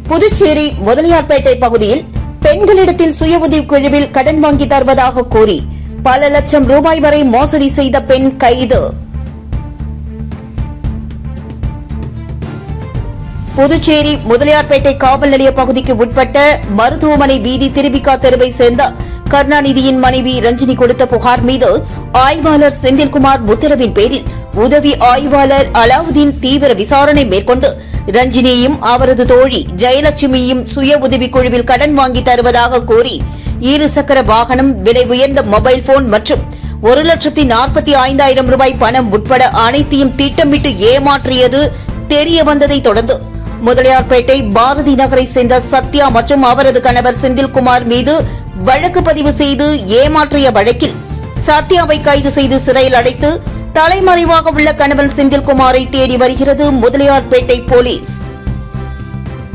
புதுச்சேரி முதலியார்பேட்டை பகுதியில் பெண்களிடத்தில் சுய உதவிக் குழுவில் கடன் வாங்கி தருவதாக கூறி பல லட்சம் ரூபாய் வரை மோசடி செய்த பெண் கைது புதுச்சேரி முதலியார்பேட்டை காவல் நிலைய பகுதிக்கு உட்பட்ட மருத்துவமனை வீதி திருவிக்கா தெருவை சேர்ந்த கருணாநிதியின் மனைவி ரஞ்சினி கொடுத்த புகார் மீது ஆய்வாளர் செந்தில்குமார் உத்தரவின் பேரில் உதவி ஆய்வாளர் அலாவுதீன் தீவிர விசாரணை மேற்கொண்டு ரஞ்சினியையும் அவரது தோழி ஜெயலட்சுமியும் சுய உதவிக் குழுவில் கடன் வாங்கி தருவதாக கூறி இருசக்கர வாகனம் விலை உயர்ந்த மொபைல் போன் மற்றும் ஒரு லட்சத்தி நாற்பத்தி ஐந்தாயிரம் ரூபாய் பணம் உட்பட அனைத்தையும் திட்டமிட்டு ஏமாற்றியது தெரிய வந்ததை தொடர்ந்து முதலியார்பேட்டை பாரதி நகரை சேர்ந்த சத்யா மற்றும் அவரது கணவர் செந்தில்குமார் மீது வழக்கு பதிவு செய்து ஏமாற்றிய வழக்கில் சத்யாவை கைது செய்து சிறையில் அடைத்து தலைமறைவாக உள்ள கணவன் செந்தில்குமாரை தேடி வருகிறது முதலியார்பேட்டை போலீஸ்